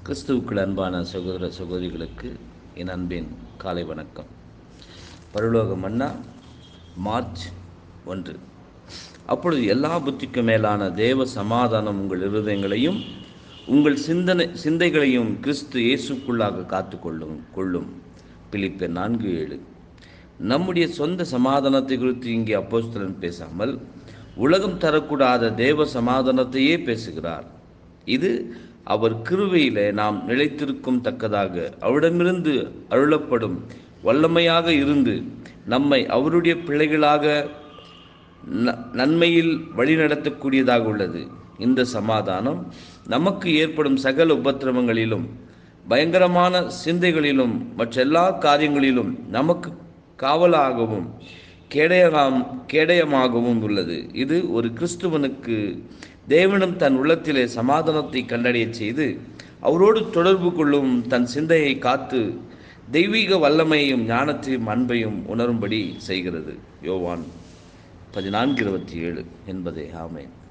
கிறிஸ்துவுக்குள் அன்பான சகோதர சகோதரிகளுக்கு என் அன்பின் காலை வணக்கம் பரலோக மன்னா மார்ச் ஒன்று அப்பொழுது எல்லா புத்திக்கும் மேலான தேவ சமாதானம் உங்கள் இருதயங்களையும் உங்கள் சிந்தனை சிந்தைகளையும் கிறிஸ்து இயேசுக்குள்ளாக காத்து கொள்ளும் கொள்ளும் பிலிப்பர் நான்கு ஏழு நம்முடைய சொந்த சமாதானத்தை குறித்து இங்கே அப்போஸ்தலன் பேசாமல் உலகம் தரக்கூடாத தேவ சமாதானத்தையே பேசுகிறார் இது அவர் கிருவையிலே நாம் நிலைத்திருக்கும் தக்கதாக அவரிடமிருந்து அருளப்படும் வல்லமையாக இருந்து நம்மை அவருடைய பிள்ளைகளாக ந- நன்மையில் வழிநடத்தக்கூடியதாக உள்ளது இந்த சமாதானம் நமக்கு ஏற்படும் சகல உபத்திரவங்களிலும் பயங்கரமான சிந்தைகளிலும் மற்றெல்லா காரியங்களிலும் நமக்கு காவலாகவும் கேடயமாம் கேடயமாகவும் உள்ளது இது ஒரு கிறிஸ்துவனுக்கு தேவனும் தன் உள்ளத்திலே சமாதானத்தை கண்டடையச் செய்து அவரோடு தொடர்பு கொள்ளும் தன் சிந்தையை காத்து தெய்வீக வல்லமையும் ஞானத்தையும் அன்பையும் உணரும்படி செய்கிறது யோவான் பதினான்கு இருபத்தி ஏழு என்பதே ஆமேன்